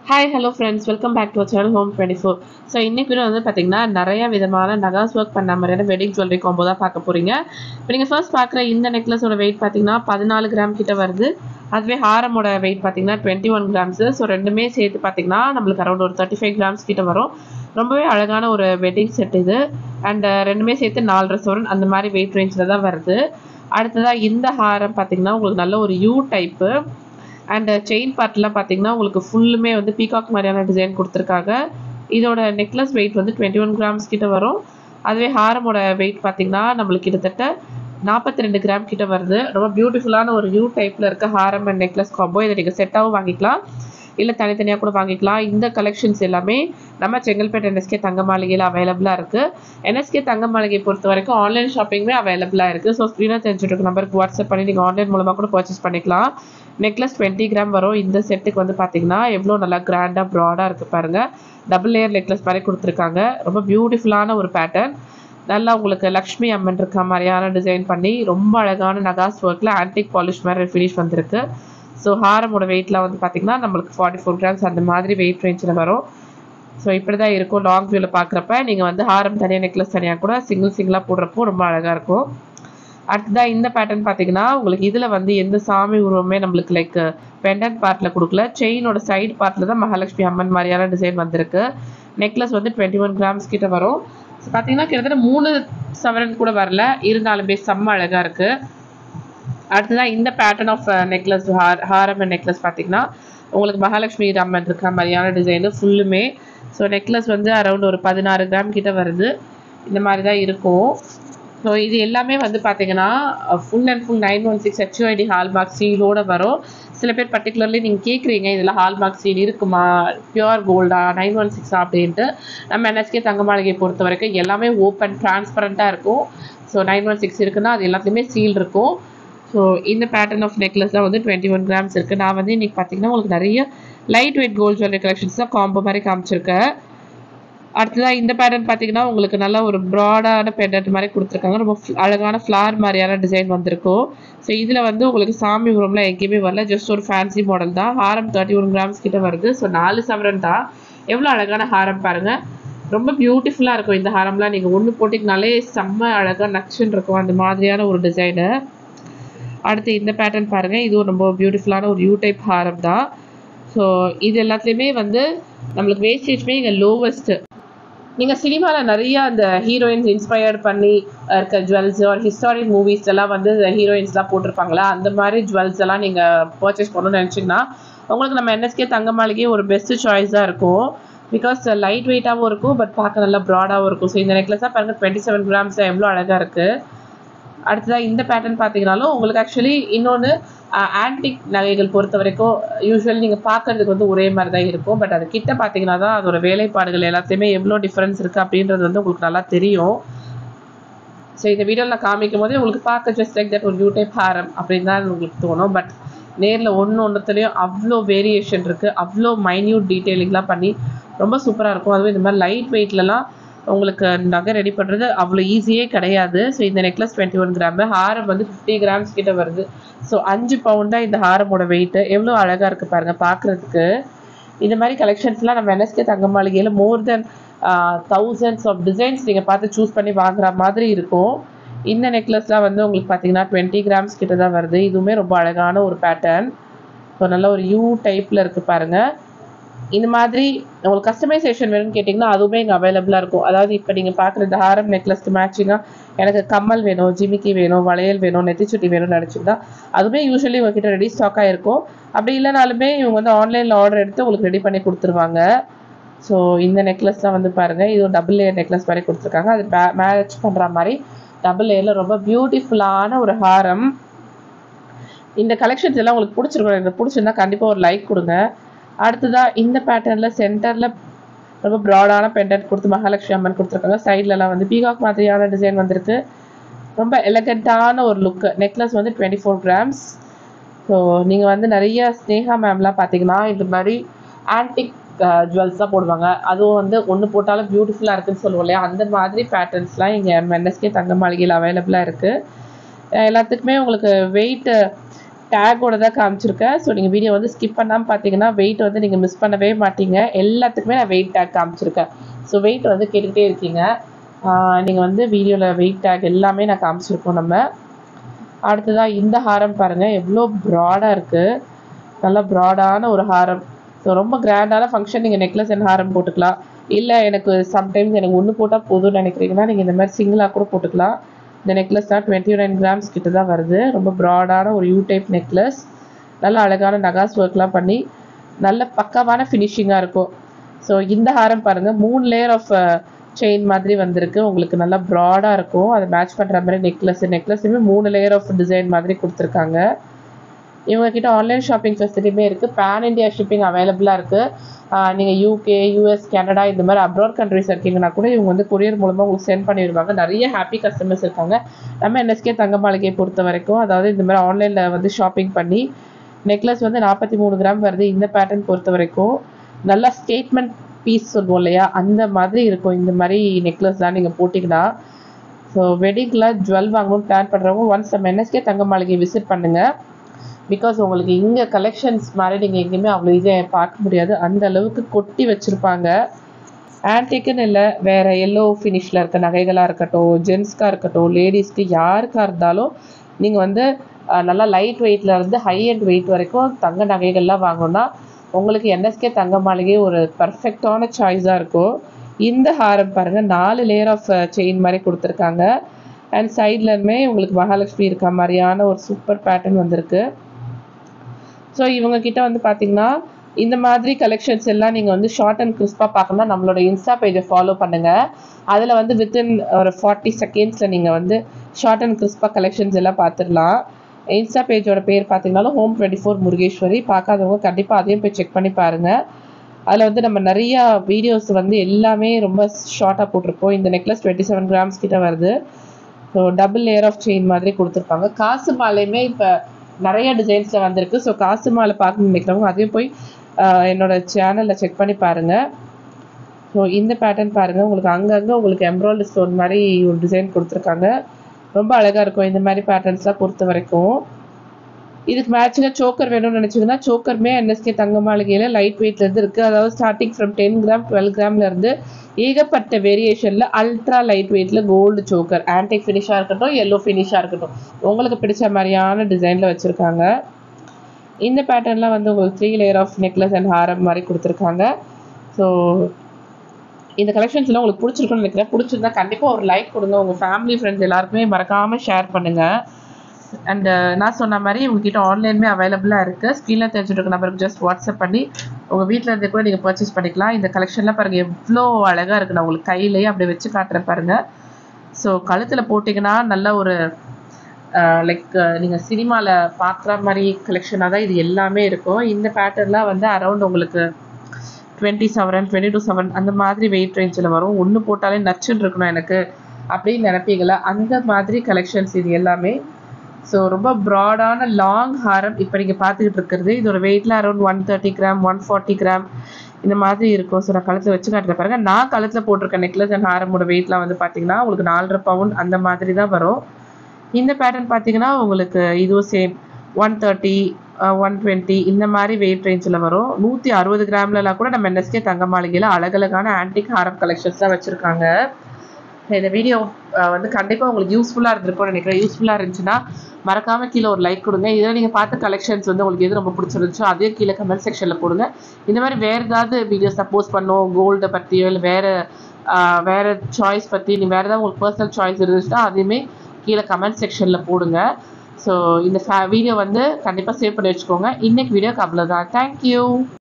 hi hello friends welcome back to channel home twenty four so இன்றைக்கி வந்து பார்த்தீங்கன்னா நிறைய விதமான நகாஸ் ஒர்க் பண்ண மாதிரியான வெட்டிங் ஜுவல்லரி காம்போ தான் பார்க்க போகிறீங்க இப்போ நீங்கள் ஃபர்ஸ்ட் பார்க்குற இந்த நெக்லஸோட வெயிட் பார்த்தீங்கன்னா பதினாலு கிராம் கிட்ட வருது அதுவே ஹாரமோட வெயிட் பார்த்தீங்கன்னா டுவெண்ட்டி ஒன் கிராம்ஸு ஸோ ரெண்டுமே சேர்த்து பார்த்தீங்கன்னா நம்மளுக்கு அரௌண்ட் ஒரு தேர்ட்டி ஃபைவ் கிராம்ஸ் கிட்ட வரும் ரொம்பவே அழகான ஒரு வெட்டிங் செட் இது அண்ட் ரெண்டுமே சேர்த்து நாலரை சவரன் அந்த மாதிரி வெயிட் ரேஞ்சில் தான் வருது அடுத்ததாக இந்த ஹாரம் பார்த்தீங்கன்னா உங்களுக்கு நல்ல ஒரு யூ டைப்பு அண்ட் செயின் பார்ட்லாம் பார்த்தீங்கன்னா உங்களுக்கு ஃபுல்லுமே வந்து பீகாக் மாதிரியான டிசைன் கொடுத்துருக்காங்க இதோட நெக்லஸ் வெயிட் வந்து டுவெண்ட்டி ஒன் கிராம்ஸ் கிட்ட வரும் அதுவே ஹாரமோட வெயிட் பார்த்தீங்கன்னா நம்மளுக்கு கிட்டத்தட்ட நாற்பத்தி ரெண்டு கிராம் கிட்ட வருது ரொம்ப பியூட்டிஃபுல்லான ஒரு யூ டைப்பில் இருக்க ஹாரம் அண்ட் நெக்லஸ் காம்போ இதை நீங்கள் செட்டாகவும் வாங்கிக்கலாம் இல்லை தனித்தனியாக கூட வாங்கிக்கலாம் இந்த கலெக்ஷன்ஸ் எல்லாமே நம்ம செங்கல்பேட் என்எஸ்கே தங்க மாளிகையில் அவைலபிளாக இருக்குது என்எஸ்கே தங்க மாளிகை பொறுத்த வரைக்கும் ஆன்லைன் ஷாப்பிங்குமே அவைலபிளாக இருக்குது ஸோ ஸ்க்ரீனாக தெரிஞ்சுட்டு நம்பருக்கு வாட்ஸ்அப் பண்ணி நீங்கள் ஆன்லைன் மூலமாக கூட பர்ச்சேஸ் பண்ணிக்கலாம் நெக்லஸ் டுவெண்ட்டி கிராம் வரும் இந்த செட்டுக்கு வந்து பார்த்தீங்கன்னா எவ்வளோ நல்லா கிராண்டாக ப்ராடாக இருக்குது பாருங்கள் டபுள் லேயர் நெக்லஸ் மாதிரி கொடுத்துருக்காங்க ரொம்ப பியூட்டிஃபுல்லான ஒரு பேட்டர்ன் நல்லா உங்களுக்கு லக்ஷ்மி அம்மன் இருக்க மாதிரியான டிசைன் பண்ணி ரொம்ப அழகான நகாஸ் ஒர்க்கில் ஆன்டிக் பாலிஷ் மாதிரி ஃபினிஷ் வந்திருக்கு ஸோ ஹாரமோட வெயிட்டில் வந்து பார்த்திங்கன்னா நம்மளுக்கு ஃபார்ட்டி ஃபோர் கிராம்ஸ் அந்த மாதிரி வெயிட் ரேஞ்சில் வரும் ஸோ இப்படி தான் இருக்கும் லாங் வியூவில் பார்க்குறப்ப நீங்கள் வந்து ஹாரம் தனியாக நெக்லஸ் தனியாக கூட சிங்கிள் சிங்கிளாக போடுறப்போ ரொம்ப அழகாக இருக்கும் அடுத்ததாக இந்த பேட்டர்ன் பார்த்தீங்கன்னா உங்களுக்கு இதில் வந்து எந்த சாமி உருவமே நம்மளுக்கு லைக் பெண்டன்ட் பார்ட்டில் கொடுக்கல செயினோட சைடு பார்ட்டில் தான் மகாலட்சுமி அம்மன் மாதிரியான டிசைன் வந்திருக்கு நெக்லஸ் வந்து டுவெண்ட்டி ஒன் கிராம்ஸ் கிட்ட வரும் ஸோ பார்த்தீங்கன்னா கிட்டத்தட்ட மூணு சவரன் கூட வரல இருந்தாலுமே செம்ம அழகாக இருக்குது அடுத்ததாக இந்த பேட்டர்ன் ஆஃப் நெக்லஸ் ஹார் ஹாரம் அண்ட் நெக்லஸ் பார்த்தீங்கன்னா உங்களுக்கு மகாலட்சுமி அம்மன் இருக்கிற மாதிரியான டிசைனு ஃபுல்லுமே ஸோ நெக்லஸ் வந்து அரௌண்ட் ஒரு பதினாறு கிராம் கிட்ட வருது இந்த மாதிரி தான் இருக்கும் ஸோ இது எல்லாமே வந்து பார்த்தீங்கன்னா full and full nine one six HUID hallmark சீலோட வரும் சில பேர் பர்டிகுலர்லி நீங்கள் கேட்குறீங்க இதில் ஹால்மார்க் சீல் இருக்குமா பியூர் கோல்டா நைன் ஒன் சிக்ஸா அப்படின்ட்டு நம்ம என்எஸ்கே தங்க மாளிகை பொறுத்த வரைக்கும் எல்லாமே ஓப்பன் டிரான்ஸ்பரண்ட்டாக இருக்கும் ஸோ நைன் ஒன் சிக்ஸ் இருக்குன்னா அது எல்லாத்துலேயுமே சீல் இருக்கும் ஸோ இந்த பேட்டர்ன் ஆஃப் நெக்லஸ் தான் வந்து டுவெண்ட்டி ஒன் கிராம்ஸ் இருக்குது நான் வந்து இன்றைக்கி பார்த்தீங்கன்னா உங்களுக்கு நிறைய light weight gold jewellery collections தான் காம்போ மாதிரி காமிச்சிருக்கேன் அடுத்ததாக இந்த பேட்டர்ன் பார்த்தீங்கன்னா உங்களுக்கு நல்ல ஒரு ப்ராடான பெண்டன்ட் மாதிரி கொடுத்துருக்காங்க ரொம்ப அழகான ஃப்ளார் மாதிரியான டிசைன் வந்திருக்கும் ஸோ இதில் வந்து உங்களுக்கு சாமி உரம்லாம் எங்கேயுமே வரல ஜஸ்ட் ஒரு ஃபேன்சி மாடல் தான் ஹாரம் தேர்ட்டி ஒன் கிராம்ஸ் கிட்ட வருது ஸோ நாலு சவரன் தான் எவ்வளோ அழகான ஹாரம் பாருங்கள் ரொம்ப பியூட்டிஃபுல்லாக இருக்கும் இந்த ஹாரம்லாம் நீங்கள் ஒன்று போட்டிங்கனாலே செம்ம அழகாக நச்சுன்னு இருக்கும் அந்த மாதிரியான ஒரு டிசைனு அடுத்து இந்த பேட்டர்ன் பாருங்கள் இதுவும் ரொம்ப பியூட்டிஃபுல்லான ஒரு யூ டைப் ஹாரம் தான் ஸோ இது எல்லாத்துலேயுமே வந்து நம்மளுக்கு வேஸ்டேஜ்மே இங்கே லோவஸ்ட்டு நீங்கள் சினிமாவில் நிறைய அந்த ஹீரோயின்ஸ் இன்ஸ்பயர்ட் பண்ணி இருக்க ஜுவல்ஸ் ஒரு ஹிஸ்டாரிக் மூவிஸ் எல்லாம் வந்து ஹீரோயின்ஸ்லாம் போட்டிருப்பாங்களா அந்த மாதிரி ஜுவல்ஸ் எல்லாம் நீங்கள் பர்ச்சேஸ் பண்ணணும்னு நினச்சிங்கன்னா உங்களுக்கு நம்ம என்எஸ்கே தங்க மாளிகை ஒரு பெஸ்ட்டு சாய்ஸாக இருக்கும் பிகாஸ் லைட் வெயிட்டாகவும் இருக்கும் பட் பார்க்க நல்லா ப்ராடாகவும் இருக்கும் ஸோ இந்த நெக்லஸாக பாருங்கள் டுவெண்ட்டி செவன் கிராம்ஸ் எவ்வளோ அழகாக இருக்குது அடுத்ததாக இந்த பேட்டர்ன் பார்த்தீங்கனாலும் உங்களுக்கு ஆக்சுவலி இன்னொன்று ஆன்டிக் நகைகள் பொறுத்த வரைக்கும் யூஸ்வலி நீங்கள் பார்க்கறதுக்கு வந்து ஒரே மாதிரி தான் இருக்கும் பட் அது கிட்ட பார்த்தீங்கன்னா தான் அதோட வேலைப்பாடுகள் எல்லாத்தையுமே எவ்வளோ டிஃப்ரென்ஸ் இருக்குது அப்படின்றது வந்து உங்களுக்கு நல்லா தெரியும் ஸோ இந்த வீடியோவில் நான் காமிக்கும் போதே உங்களுக்கு பார்க்க ஜஸ்ட் லைக் தட் ஒரு யூ டைப் ஹாரம் அப்படின்னு தான் உங்களுக்கு தோணும் பட் நேரில் ஒன்று ஒன்றுத்துலேயும் அவ்வளோ வேரியேஷன் இருக்குது அவ்வளோ மைன்யூட் டீட்டெயிலிங்லாம் பண்ணி ரொம்ப சூப்பராக இருக்கும் அதுவும் இந்த மாதிரி லைட் வெயிட்லலாம் உங்களுக்கு நகை ரெடி பண்ணுறது அவ்வளோ ஈஸியே கிடையாது ஸோ இந்த நெக்லஸ் டுவெண்ட்டி ஒன் கிராமு ஹாரம் வந்து ஃபிஃப்டி கிராம்ஸ் கிட்ட வருது ஸோ அஞ்சு பவுண்ட் தான் இந்த ஹாரமோட வெயிட்டு எவ்வளோ அழகாக இருக்குது பாருங்கள் பார்க்குறதுக்கு இந்த மாதிரி கலெக்ஷன்ஸ்லாம் நம்ம என்எஸ்கே தங்க மாளிகையில் more than thousands of designs நீங்கள் பார்த்து சூஸ் பண்ணி வாங்குற மாதிரி இருக்கும் இந்த நெக்லஸ்லாம் வந்து உங்களுக்கு பார்த்தீங்கன்னா டுவெண்ட்டி கிராம்ஸ் கிட்ட தான் வருது இதுவுமே ரொம்ப அழகான ஒரு பேட்டர்ன் ஸோ நல்ல ஒரு யூ டைப்பில் இருக்குது பாருங்கள் இந்த மாதிரி உங்களுக்கு கஸ்டமைசேஷன் வேணும்னு கேட்டிங்கன்னா அதுவுமே இங்கே அவைலபிளாக இருக்கும் அதாவது இப்போ நீங்கள் பார்க்குற இந்த ஹாரம் நெக்லஸ்க்கு மேட்சிங்காக எனக்கு கம்மல் வேணும் ஜிமிக்கி வேணும் வளையல் வேணும் நெத்திச்சுட்டி வேணும்னு நினச்சிங்கன்னா அதுவுமே யூஸ்வலி உங்ககிட்ட ரெடி ஸ்டாக்காக இருக்கும் அப்படி இல்லைனாலுமே இவங்க வந்து ஆன்லைனில் ஆர்டர் எடுத்து உங்களுக்கு ரெடி பண்ணி கொடுத்துருவாங்க ஸோ இந்த நெக்லஸ்லாம் வந்து பாருங்கள் இது ஒரு டபுள் லேயர் நெக்லஸ் மாதிரி கொடுத்துருக்காங்க அது மேட்ச் பண்ணுற மாதிரி டபுள் லேயரில் ரொம்ப பியூட்டிஃபுல்லான ஒரு ஹாரம் இந்த கலெக்ஷன்ஸ் எல்லாம் உங்களுக்கு பிடிச்சிருக்கும் எனக்கு பிடிச்சிருந்தா கண்டிப்பாக ஒரு லைக் கொடுங்க அடுத்ததாக இந்த பேட்டர்னில் சென்டரில் ரொம்ப ப்ராடான பெண்டன்ட் கொடுத்து மகாலட்சுமி அம்மன் கொடுத்துருக்காங்க சைட்லலாம் வந்து பீகாக் மாதிரியான டிசைன் வந்திருக்கு ரொம்ப எலகண்ட்டான ஒரு லுக்கு நெக்லஸ் வந்து டுவெண்ட்டி ஃபோர் கிராம்ஸ் ஸோ நீங்கள் வந்து நிறைய ஸ்னேகா மேம்லாம் பார்த்தீங்கன்னா இந்த மாதிரி ஆன்டிக் ஜுவல்ஸ் தான் போடுவாங்க அதுவும் வந்து ஒன்று போட்டாலும் பியூட்டிஃபுல்லாக இருக்குன்னு சொல்லுவோம் இல்லையா அந்த மாதிரி பேட்டர்ன்ஸ்லாம் இங்கே என்எஸ்கே தங்க மாளிகையில் அவைலபிளாக இருக்குது எல்லாத்துக்குமே உங்களுக்கு வெயிட்டு டேக்கோட தான் காமிச்சிருக்கேன் ஸோ நீங்கள் வீடியோ வந்து ஸ்கிப் பண்ணாமல் பார்த்தீங்கன்னா வெயிட் வந்து நீங்கள் மிஸ் பண்ணவே மாட்டீங்க எல்லாத்துக்குமே நான் வெயிட் டேக் காமிச்சிருக்கேன் ஸோ வெயிட் வந்து கேட்டுக்கிட்டே இருக்கீங்க நீங்கள் வந்து வீடியோவில் வெயிட் டேக் எல்லாமே நான் காமிச்சிருக்கோம் நம்ம அடுத்ததாக இந்த ஹாரம் பாருங்கள் எவ்வளோ ப்ராடாக இருக்குது நல்லா ப்ராடான ஒரு ஹாரம் ஸோ ரொம்ப கிராண்டான ஃபங்க்ஷன் நீங்கள் நெக்லஸ் அண்ட் ஹாரம் போட்டுக்கலாம் இல்லை எனக்கு சம்டைம்ஸ் எனக்கு ஒன்று போட்டால் போதும்னு நினைக்கிறீங்கன்னா நீங்கள் இந்த மாதிரி சிங்கிளாக கூட போட்டுக்கலாம் இந்த நெக்லஸ் தான் டுவெண்ட்டி நைன் கிராம்ஸ் கிட்ட தான் வருது ரொம்ப ப்ராடான ஒரு யூ டைப் நெக்லஸ் நல்ல அழகான நகாஸ் ஒர்க்லாம் பண்ணி நல்ல பக்காவான ஃபினிஷிங்காக இருக்கும் ஸோ இந்த ஹாரம் பாருங்கள் மூணு லேயர் ஆஃப் செயின் மாதிரி வந்திருக்கு உங்களுக்கு நல்லா ப்ராடாக இருக்கும் அதை மேட்ச் பண்ணுற மாதிரி நெக்லஸ் நெக்லஸுமே மூணு லேயர் ஆஃப் டிசைன் மாதிரி கொடுத்துருக்காங்க இவங்க கிட்ட ஆன்லைன் ஷாப்பிங் ஃபெசிலிட்டியுமே இருக்குது பேன் இண்டியா ஷிப்பிங் அவைலபிளாக இருக்குது நீங்கள் யூகே யூஎஸ் கனடா இந்த மாதிரி அப்ராட் கண்ட்ரிஸ் இருக்கீங்கன்னா கூட இவங்க வந்து கொரியர் மூலமாக உங்களுக்கு சென்ட் பண்ணிடுவாங்க நிறைய ஹாப்பி கஸ்டமர்ஸ் இருக்காங்க நம்ம என்எஸ்கே தங்க மாளிகையை பொறுத்த வரைக்கும் அதாவது இந்த மாதிரி ஆன்லைனில் வந்து ஷாப்பிங் பண்ணி நெக்லஸ் வந்து நாற்பத்தி மூணு கிராம் வருது இந்த பேட்டர்ன் பொறுத்த வரைக்கும் நல்லா ஸ்டேட்மெண்ட் பீஸ் சொல்லுவோம் இல்லையா அந்த மாதிரி இருக்கும் இந்த மாதிரி நெக்லஸ் தான் நீங்கள் போட்டிங்கன்னா ஸோ வெட்டிங்கில் ஜுவல் வாங்கணும்னு பிளான் பண்ணுறவங்க ஒன்ஸ் நம்ம என்எஸ்கே தங்க மாளிகை விசிட் பண்ணுங்கள் பிகாஸ் உங்களுக்கு இங்கே கலெக்ஷன்ஸ் மாதிரி நீங்கள் எங்கேயுமே அவ்வளோ இதாக பார்க்க முடியாது அந்த அளவுக்கு கொட்டி வச்சுருப்பாங்க ஆன்டிக்குன்னு இல்லை வேறு எல்லோ ஃபினிஷில் இருக்க நகைகளாக இருக்கட்டும் ஜென்ஸ்க்காக இருக்கட்டும் லேடிஸ்க்கு யாருக்காக இருந்தாலும் நீங்கள் வந்து நல்லா லைட் வெயிட்டில் இருந்து ஹை அண்ட் வெயிட் வரைக்கும் தங்க நகைகள்லாம் வாங்கணும்னா உங்களுக்கு என்எஸ்கே தங்க மாளிகை ஒரு பர்ஃபெக்டான சாய்ஸாக இருக்கும் இந்த ஹாரம் பாருங்கள் நாலு லேயர் ஆஃப் செயின் மாதிரி கொடுத்துருக்காங்க அண்ட் சைட்லேருமே உங்களுக்கு மகாலட்சுமி இருக்க மாதிரியான ஒரு சூப்பர் பேட்டர்ன் வந்திருக்கு ஸோ இவங்க கிட்ட வந்து பார்த்தீங்கன்னா இந்த மாதிரி கலெக்ஷன்ஸ் எல்லாம் நீங்கள் வந்து ஷார்ட் அண்ட் கிறிஸ்பாக பார்க்கணும்னா நம்மளோட இன்ஸ்டா பேஜை ஃபாலோ பண்ணுங்கள் அதில் வந்து வித்தின் ஒரு ஃபார்ட்டி செகண்ட்ஸில் நீங்கள் வந்து ஷார்ட் அண்ட் கிறிஸ்பாக கலெக்ஷன்ஸ் எல்லாம் பார்த்துடலாம் இன்ஸ்டா பேஜோட பேர் பார்த்தீங்கன்னாலும் ஹோம் டுவெண்ட்டி ஃபோர் முருகேஸ்வரி பார்க்காதவங்க கண்டிப்பாக அதையும் போய் செக் பண்ணி பாருங்கள் அதில் வந்து நம்ம நிறையா வீடியோஸ் வந்து எல்லாமே ரொம்ப ஷார்ட்டாக போட்டிருப்போம் இந்த நெக்லஸ் டுவெண்ட்டி செவன் கிராம்ஸ் கிட்ட வருது so double layer of chain மாதிரி கொடுத்துருப்பாங்க காசு மாலையுமே இப்போ நிறைய டிசைன்ஸில் வந்திருக்கு ஸோ காசு மாலை பார்க்கணும்னு நினைக்கிறவங்க அதையும் போய் என்னோட சேனலில் செக் பண்ணி பாருங்கள் ஸோ இந்த பேட்டர்ன் பாருங்கள் உங்களுக்கு அங்கங்கே உங்களுக்கு எம்ப்ராய்டரி ஸ்டோன் மாதிரி ஒரு டிசைன் கொடுத்துருக்காங்க ரொம்ப அழகாக இருக்கும் இந்த மாதிரி பேட்டர்ன்ஸ்லாம் பொறுத்த வரைக்கும் இதுக்கு மேட்சிங்காக சோக்கர் வேணும்னு நினச்சிங்கன்னா சோக்கருமே என்எஸ்கே தங்க மாளிகையில் லைட் வெயிட்லேருந்து இருக்குது அதாவது starting from ten gram twelve கிராம்லேருந்து ஏகப்பட்ட வேரியேஷனில் அல்ட்ரா லைட் வெயிட்டில் கோல்டு சோக்கர் ஆன்டிக் ஃபினிஷாக இருக்கட்டும் எல்லோ ஃபினிஷாக இருக்கட்டும் உங்களுக்கு பிடிச்ச மாதிரியான டிசைனில் வச்சுருக்காங்க இந்த பேட்டர்னில் வந்து உங்களுக்கு three layer of necklace and ஹாரம் மாதிரி கொடுத்துருக்காங்க ஸோ இந்த கலெக்ஷன்ஸ்லாம் உங்களுக்கு பிடிச்சிருக்குன்னு நினைக்கிறேன் பிடிச்சிருந்தா கண்டிப்பாக ஒரு லைக் கொடுங்க உங்கள் ஃபேமிலி ஃப்ரெண்ட்ஸ் எல்லாருக்குமே மறக்காமல் ஷேர் பண்ணுங்கள் அண்டு நான் சொன்ன மாதிரி உங்ககிட்ட ஆன்லைனுமே அவைலபிளாக இருக்குது ஸ்க்ரீனில் தெரிஞ்சுட்டு நம்பருக்கு ஜஸ்ட் வாட்ஸ்அப் பண்ணி உங்கள் வீட்டில் இருந்து கூட நீங்கள் பர்ச்சேஸ் பண்ணிக்கலாம் இந்த கலெக்ஷன்லாம் பாருங்கள் எவ்வளோ அழகாக இருக்குது நான் உங்களுக்கு கையிலேயே அப்படி வச்சு காட்டுறேன் பாருங்கள் ஸோ கழுத்தில் போட்டிங்கன்னா நல்ல ஒரு லைக் நீங்கள் சினிமாவில் பார்க்குற மாதிரி கலெக்ஷனாக தான் இது எல்லாமே இருக்கும் இந்த பேட்டர்ன்லாம் வந்து அரௌண்ட் உங்களுக்கு twenty seven twenty two seven அந்த மாதிரி வெயிட் ரேஞ்சில் வரும் ஒன்று போட்டாலே நச்சுன்னு இருக்கணும் எனக்கு அப்படின்னு நினைப்பீங்களா அந்த மாதிரி கலெக்ஷன்ஸ் இது எல்லாமே ஸோ ரொம்ப ப்ராடான லாங் ஹாரம் இப்போ நீங்கள் பார்த்துக்கிட்டு இருக்கிறது இதோட வெயிட்டில் around one thirty gram one forty gram இந்த மாதிரி இருக்கும் ஸோ நான் கழுத்தில் வச்சு காட்டுறேன் பாருங்க நான் கழுத்தில் போட்டிருக்க நெக்லஸ் அண்ட் ஹாரமோட வெயிட்லாம் வந்து பார்த்தீங்கன்னா உங்களுக்கு நாலரை பவுண்ட் அந்த மாதிரி தான் வரும் இந்த பேட்டர்ன் பார்த்தீங்கன்னா உங்களுக்கு இதுவும் same one thirty one twenty இந்த மாதிரி வெயிட் ரேஞ்சில் வரும் நூற்றி அறுபது கிராம்லலாம் கூட நம்ம என்எஸ்கே தங்க மாளிகையில் அழகழகான ஆன்டிக் ஹாரம் கலெக்ஷன்ஸ் தான் வச்சுருக்காங்க இந்த வீடியோ வந்து கண்டிப்பாக உங்களுக்கு யூஸ்ஃபுல்லாக இருந்திருக்கும்னு நினைக்கிறேன் யூஸ்ஃபுல்லாக இருந்துச்சுன்னா மறக்காமல் கீழே ஒரு லைக் கொடுங்க இதில் நீங்கள் பார்த்த கலெக்ஷன்ஸ் வந்து உங்களுக்கு எது ரொம்ப பிடிச்சிருந்துச்சோ அதே கீழே கமெண்ட் செக்ஷனில் போடுங்க இந்த மாதிரி வேறு ஏதாவது வீடியோஸ் சப்போஸ் பண்ணோம் கோல்டை பற்றியோ இல்லை வேறு வேறு சாய்ஸ் பற்றி நீ வேறு ஏதாவது உங்களுக்கு பர்சனல் சாய்ஸ் இருந்துச்சுன்னா அதையுமே கீழே கமெண்ட் செக்ஷனில் போடுங்க ஸோ இந்த வீடியோ வந்து கண்டிப்பாக சேவ் பண்ணி வச்சுக்கோங்க இன்றைக்கி வீடியோக்கு அவ்வளோதான் தேங்க்யூ